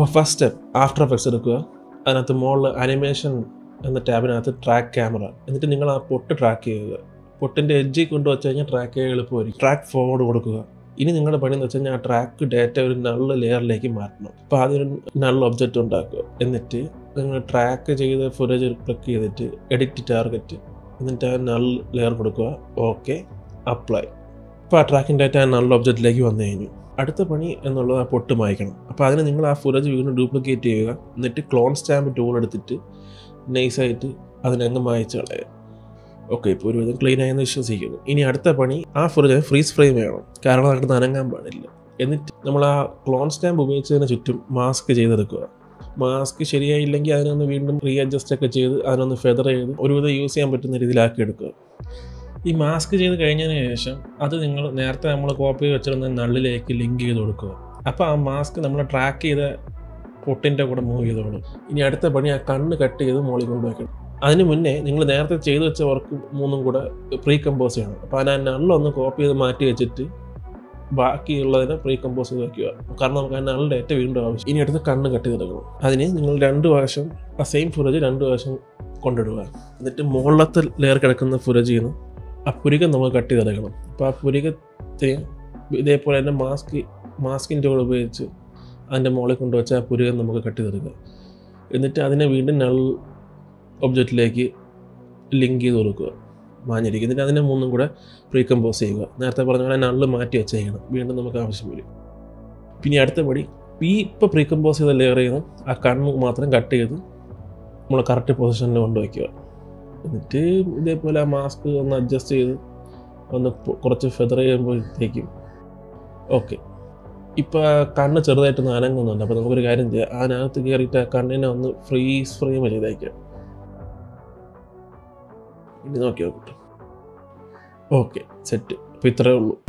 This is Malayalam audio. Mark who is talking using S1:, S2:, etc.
S1: അപ്പോൾ ഫസ്റ്റ് സ്റ്റെപ്പ് ആഫ്റ്റർ എഫക്ട്സ് എടുക്കുക അതിനകത്ത് മുകളിൽ അനിമേഷൻ എന്ന ടാബിനകത്ത് ട്രാക്ക് ക്യാമറ എന്നിട്ട് നിങ്ങൾ ആ പൊട്ട് ട്രാക്ക് ചെയ്യുക പൊട്ടിൻ്റെ എഡ്ജിൽ കൊണ്ടുവച്ച് കഴിഞ്ഞാൽ ട്രാക്ക് ചെയ്യാൻ എളുപ്പമായിരിക്കും ട്രാക്ക് ഫോർവേഡ് കൊടുക്കുക ഇനി നിങ്ങളുടെ പണി എന്ന് വെച്ച് കഴിഞ്ഞാൽ ആ ട്രാക്ക് ഡാറ്റ ഒരു നള്ള ലെയറിലേക്ക് മാറ്റണം അപ്പോൾ ആദ്യം ഒരു നള്ള ഒബ്ജക്റ്റ് ഉണ്ടാക്കുക എന്നിട്ട് നിങ്ങൾ ട്രാക്ക് ചെയ്ത ഫുറ്റേജ് ക്ലിക്ക് ചെയ്തിട്ട് എഡിറ്റ് ടാർഗറ്റ് എന്നിട്ട് ആ നൾ ലെയർ കൊടുക്കുക ഓക്കെ അപ്ലൈ ഇപ്പോൾ ആ ട്രാക്കിംഗ് ഡാറ്റ ആ നൾ ഒബ്ജക്റ്റിലേക്ക് വന്നു കഴിഞ്ഞു അടുത്ത പണി എന്നുള്ളത് ആ പൊട്ട് മായ്ക്കണം അപ്പോൾ അതിന് നിങ്ങൾ ആ ഫുറ്റേജ് വീണ്ടും ഡ്യൂപ്ലിക്കേറ്റ് ചെയ്യുക എന്നിട്ട് ക്ലോൺ സ്റ്റാമ്പ് ടൂൾ എടുത്തിട്ട് നൈസായിട്ട് അതിനങ്ങ് മായച്ച് കളയുക ഓക്കെ ഇപ്പോൾ ഒരുവിധം ക്ലീൻ ആയെന്ന് വിശ്വസിക്കുന്നു ഇനി അടുത്ത പണി ആ ഫുറ്റേജ് ഫ്രീസ് ഫ്രെയിം വേണം കാരണം അതിനകത്ത് അനങ്ങാൻ പാടില്ല എന്നിട്ട് നമ്മൾ ആ ക്ലോൺ സ്റ്റാമ്പ് ഉപയോഗിച്ചതിന് ചുറ്റും മാസ്ക് ചെയ്തെടുക്കുക മാസ്ക് ശരിയായില്ലെങ്കിൽ അതിനൊന്ന് വീണ്ടും റീ അഡ്ജസ്റ്റ് ഒക്കെ ചെയ്ത് അതിനൊന്ന് ഫെദർ ചെയ്ത് ഒരുവിധം യൂസ് ചെയ്യാൻ പറ്റുന്ന രീതിയിലാക്കി എടുക്കുക ഈ മാസ്ക് ചെയ്ത് കഴിഞ്ഞതിന് ശേഷം അത് നിങ്ങൾ നേരത്തെ നമ്മൾ കോപ്പി വെച്ചിരുന്ന നള്ളിലേക്ക് ലിങ്ക് ചെയ്ത് കൊടുക്കുക അപ്പോൾ ആ മാസ്ക് നമ്മൾ ട്രാക്ക് ചെയ്ത പൊട്ടിൻ്റെ കൂടെ മൂവ് ചെയ്തോളും ഇനി അടുത്ത പണി ആ കണ്ണ് കട്ട് ചെയ്ത് മുകളിൽ കൊണ്ടുവയ്ക്കണം അതിന് മുന്നേ നിങ്ങൾ നേരത്തെ ചെയ്തു വെച്ച വർക്ക് മൂന്നും കൂടെ പ്രീ കമ്പോസ് ചെയ്യണം അപ്പോൾ അതിന് ആ നള്ളൊന്ന് കോപ്പി ചെയ്ത് മാറ്റി വെച്ചിട്ട് ബാക്കിയുള്ളതിനെ പ്രീ കമ്പോസ് ചെയ്ത് വയ്ക്കുക കാരണം നമുക്ക് ആ നൾ ഡേറ്റ വീണ്ടും ആവശ്യം ഇനി അടുത്ത് കണ്ണ് കട്ട് ചെയ്തെടുക്കണം അതിന് നിങ്ങൾ രണ്ട് വശം ആ സെയിം ഫുറേജ് രണ്ട് വശം കൊണ്ടിടുക എന്നിട്ട് മുകളിലത്തെ ലെയർ കിടക്കുന്ന ഫുറേജിൽ നിന്ന് ആ പുരികം നമ്മൾ കട്ട് ചെയ്തെടുക്കണം അപ്പോൾ ആ പുരികത്തിന് ഇതേപോലെ തന്നെ മാസ്ക് മാസ്കിൻ്റെ കൂടെ ഉപയോഗിച്ച് അതിൻ്റെ മുകളിൽ കൊണ്ടുവച്ച് ആ പുരികം നമുക്ക് കട്ട് ചെയ്തെടുക്കാം എന്നിട്ട് അതിനെ വീണ്ടും നൾ ഒബ്ജക്റ്റിലേക്ക് ലിങ്ക് ചെയ്ത് കൊടുക്കുക മാഞ്ഞിരിക്കും എന്നിട്ട് അതിനെ മൂന്നും കൂടെ പ്രീ കമ്പോസ് ചെയ്യുക നേരത്തെ പറഞ്ഞ പോലെ നള്ള് മാറ്റി വെച്ചേക്കണം വീണ്ടും നമുക്ക് ആവശ്യം വരും പിന്നെ അടുത്ത പടി ഈ ഇപ്പോൾ പ്രീ കമ്പോസ് ചെയ്ത ലെയർ ചെയ്യുന്ന ആ കണ്ണ് മാത്രം കട്ട് ചെയ്ത് നമ്മൾ കറക്റ്റ് പൊസിഷനിൽ കൊണ്ടുവയ്ക്കുക എന്നിട്ട് ഇതേപോലെ ആ മാസ്ക് ഒന്ന് അഡ്ജസ്റ്റ് ചെയ്ത് ഒന്ന് പൊ- കുറച്ച് ഫെദർ ചെയ്യുമ്പോഴത്തേക്കും ഓക്കെ ഇപ്പോൾ കണ്ണ് ചെറുതായിട്ടൊന്ന് അനങ്ങുന്നുണ്ട് അപ്പോൾ നമുക്കൊരു കാര്യം ചെയ്യാം അതിനകത്ത് കയറിയിട്ട് ആ കണ്ണിനെ ഒന്ന് ഫ്രീസ് ഫ്രെയിം ചെയ്തേക്കാം ഇനി നോക്കി നോക്കട്ടെ ഓക്കെ സെറ്റ് അപ്പോൾ ഇത്രയേ ഉള്ളൂ